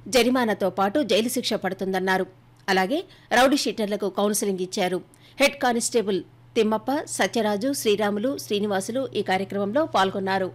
జరిమానాతో పాటు జైలు శిక్ష పడుతుందన్నారు అలాగే రౌడీ షీటర్లకు కౌన్సిలింగ్ ఇచ్చారు హెడ్ కానిస్టేబుల్ తిమ్మప్ప సత్యరాజు శ్రీరాములు శ్రీనివాసులు ఈ కార్యక్రమంలో పాల్గొన్నారు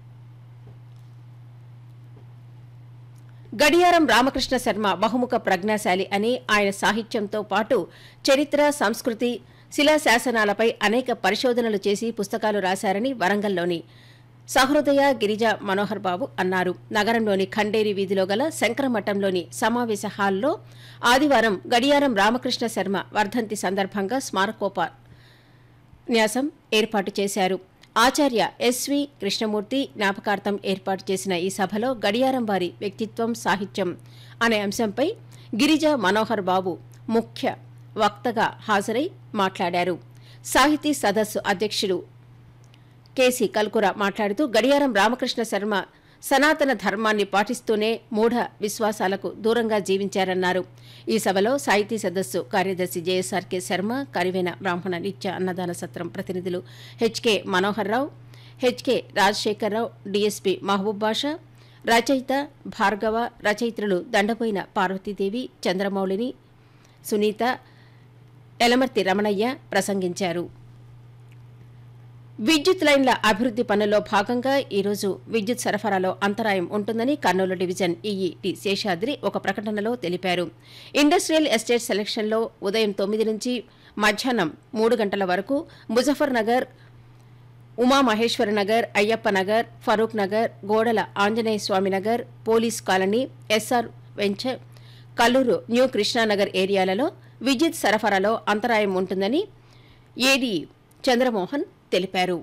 గడియారం రామకృష్ణ శర్మ బహుముఖ ప్రజ్ఞాశాలి అని ఆయన సాహిత్యంతో పాటు చరిత్ర సంస్కృతి శిలాశాసనాలపై అనేక పరిశోధనలు చేసి పుస్తకాలు రాశారని వరంగల్లోని సహృదయ గిరిజ మనోహర్ బాబు అన్నారు నగరంలోని ఖండేరి వీధిలో గల శంకరమఠంలోని సమావేశ హాల్లో ఆదివారం గడియారం రామకృష్ణ శర్మ వర్ధంతి సందర్భంగా స్మారకోప న్యాసం ఏర్పాటు చేశారు ఆచార్య ఎస్వి కృష్ణమూర్తి జ్ఞాపకార్థం ఏర్పాటు చేసిన ఈ సభలో గడియారం వారి వ్యక్తిత్వం సాహిత్యం అనే అంశంపై గిరిజ మనోహర్ బాబు ముఖ్య వక్తగా హాజరై మాట్లాడారు సాహితీ సదస్సు అధ్యక్షుడు కేసీ కల్కుర మాట్లాడుతూ గడియారం రామకృష్ణ శర్మ సనాతన ధర్మాన్ని పాటిస్తూనే మూఢ విశ్వాసాలకు దూరంగా జీవించారన్నారు ఈ సభలో సాహితీ సదస్సు కార్యదర్శి జేఎస్ఆర్కే శర్మ కరివేన బ్రాహ్మణ నిత్య అన్నదాన సత్రం ప్రతినిధులు H K Manohar Rao H K Rajasekhararao DSP Mahaboob Basha రచయిత భార్గవ రచయిత్రులు దండపోయిన పార్వతీదేవి చంద్రమౌళిని సునీత ఎలమర్తి రమణయ్య ప్రసంగించారు విద్యుత్ లైన్ల అభివృద్ది పనుల్లో భాగంగా ఈరోజు విద్యుత్ సరఫరాలో అంతరాయం ఉంటుందని Kurnool division EE T Seshadri ఒక ప్రకటనలో తెలిపారు ఇండస్ట్రియల్ ఎస్టేట్ సెలక్షన్లో ఉదయం తొమ్మిది నుంచి మధ్యాహ్నం మూడు గంటల వరకు ముజఫర్ నగర్ ఉమామహేశ్వర నగర్ అయ్యప్ప నగర్ ఫరూక్ నగర్ గోడల Anjaneya Swamy Nagar police colony SR venture Kallur new Krishnanagar ఏరియాలలో విద్యుత్ సరఫరాలో అంతరాయం ఉంటుందని ఏడీ చంద్రమోహన్ తెలిపారు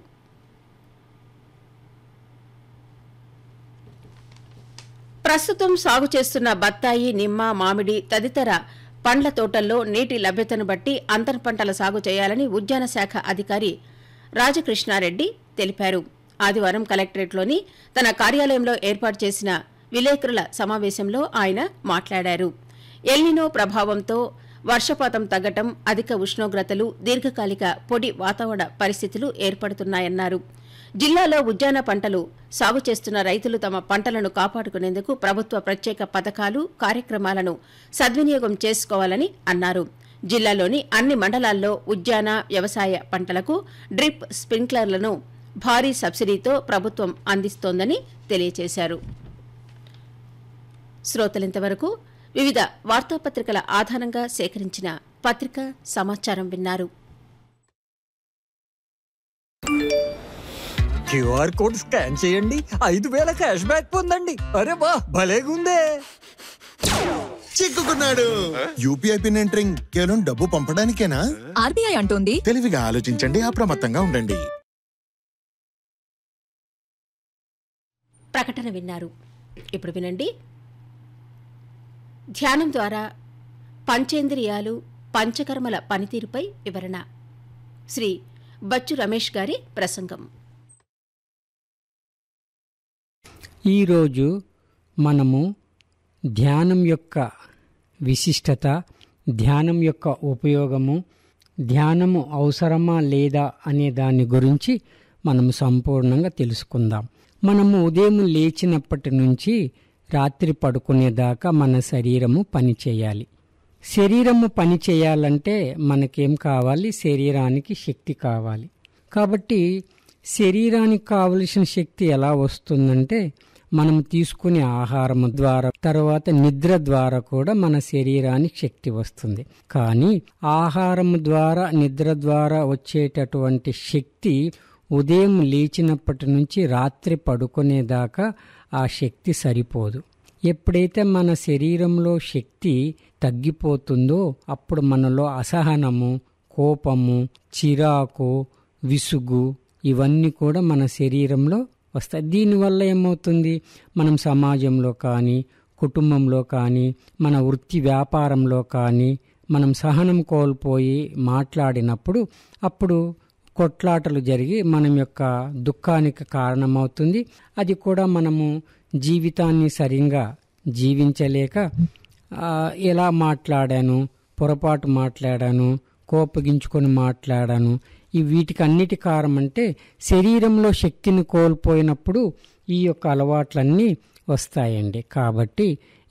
ప్రస్తుతం సాగు చేస్తున్న బత్తాయి నిమ్మ మామిడి తదితర పండ్ల తోటల్లో నీటి లభ్యతను బట్టి అంతర్ పంటల సాగు చేయాలని ఉద్యాన శాఖ అధికారి రాజకృష్ణారెడ్డి తెలిపారు ఆదివారం కలెక్టరేట్లోని తన కార్యాలయంలో ఏర్పాటు చేసిన విలేకరుల సమావేశంలో ఆయన మాట్లాడారు ఎల్నినో ప్రభావంతో వర్షపాతం తగ్గటం అధిక ఉష్ణోగ్రతలు దీర్ఘకాలిక పొడి వాతావరణ పరిస్థితులు ఏర్పడుతున్నాయన్నారు జిల్లాలో ఉద్యాన పంటలు సాగు చేస్తున్న రైతులు తమ పంటలను కాపాడుకునేందుకు ప్రభుత్వ ప్రత్యేక పథకాలు కార్యక్రమాలను సద్వినియోగం చేసుకోవాలని అన్నారు జిల్లాలోని అన్ని మండలాల్లో ఉద్యాన వ్యవసాయ పంటలకు డ్రిప్ స్ప్రింక్లర్లను భారీ సబ్సిడీతో ప్రభుత్వం అందిస్తోందని తెలియజేశారు శ్రోతలింతవరకు వివిధ వార్తాపత్రికల ఆధారంగా సేకరించిన పత్రికా సమాచారం విన్నారు క్యూఆర్ కోడ్ స్కాన్ చేయండి ఐదు వేల క్యాష్ బ్యాక్ పొందండి అరే వా భలేగుందే చిక్కుకున్నాడు యూపీఐ పిన్ ఎంటరింగ్ కేవలం డబ్బు పంపడానికేనా ఆర్బీఐ అంటోంది తెలివిగా ఆలోచించండి అప్రమత్తంగా ఉండండి ప్రకటన విన్నారు ఇప్పుడు వినండి ధ్యానం ద్వారా పంచేంద్రియాలు పంచకర్మల పనితీరుపై వివరణ శ్రీ బచ్చు రమేష్ గారి ప్రసంగం ఈరోజు మనము ధ్యానం యొక్క విశిష్టత ధ్యానం యొక్క ఉపయోగము ధ్యానము అవసరమా లేదా అనే దాని గురించి మనము సంపూర్ణంగా తెలుసుకుందాం మనము ఉదయం లేచినప్పటి నుంచి రాత్రి పడుకునేదాకా మన శరీరము పనిచేయాలి శరీరము పని చేయాలంటే మనకేం కావాలి శరీరానికి శక్తి కావాలి కాబట్టి శరీరానికి కావలసిన శక్తి ఎలా వస్తుందంటే మనం తీసుకునే ఆహారం ద్వారా తర్వాత నిద్ర ద్వారా కూడా మన శరీరానికి శక్తి వస్తుంది కానీ ఆహారం ద్వారా నిద్ర ద్వారా వచ్చేటటువంటి శక్తి ఉదయం లేచినప్పటి నుంచి రాత్రి పడుకునేదాకా ఆ శక్తి సరిపోదు ఎప్పుడైతే మన శరీరంలో శక్తి తగ్గిపోతుందో అప్పుడు మనలో అసహనము కోపము చిరాకు విసుగు ఇవన్నీ కూడా మన శరీరంలో వస్తాయి దీనివల్ల ఏమవుతుంది మనం సమాజంలో కానీ కుటుంబంలో కానీ మన వృత్తి వ్యాపారంలో కానీ మనం సహనం కోల్పోయి మాట్లాడినప్పుడు అప్పుడు కొట్లాటలు జరిగి మనం యొక్క దుఃఖానికి కారణమవుతుంది అది కూడా మనము జీవితాన్ని సరిగా జీవించలేక ఆ, ఎలా మాట్లాడాను పొరపాటు మాట్లాడాను కోపగించుకొని మాట్లాడాను ఈ వీటికి అన్నిటి కారణం అంటే శరీరంలో శక్తిని కోల్పోయినప్పుడు ఈ యొక్క అలవాట్లన్నీ వస్తాయండి కాబట్టి